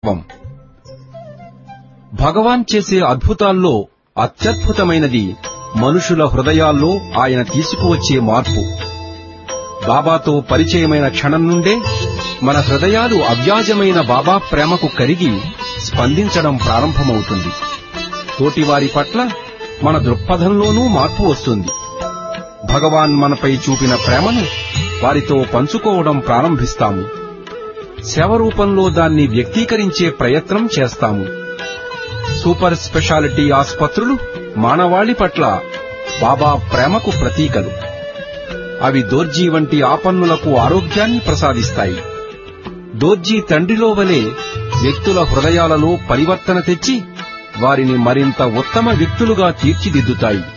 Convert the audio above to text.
తత్వం భగవాన్ చేసే అద్భుతాల్లో అత్యద్భుతమైనది మనుషుల హృదయాల్లో ఆయన తీసుకువచ్చే మార్పు బాబాతో పరిచయమైన క్షణం నుండే మన హృదయాలు అవ్యాజమైన బాబా ప్రేమకు కరిగి స్పందించడం ప్రారంభమవుతుంది తోటివారి పట్ల మన దృక్పథంలోనూ మార్పు వస్తుంది భగవాన్ మనపై చూపిన ప్రేమను వారితో పంచుకోవడం ప్రారంభిస్తాము సేవ రూపంలో దాన్ని వ్యక్తీకరించే ప్రయత్నం చేస్తాము సూపర్ స్పెషాలిటీ ఆస్పత్రులు మానవాళి పట్ల బాబా ప్రేమకు ప్రతీకలు అవి దోర్జీ వంటి ఆపన్నులకు ఆరోగ్యాన్ని ప్రసాదిస్తాయి దోర్జీ తండ్రిలో వలె వ్యక్తుల హృదయాలలో పరివర్తన తెచ్చి వారిని మరింత ఉత్తమ వ్యక్తులుగా తీర్చిదిద్దుతాయి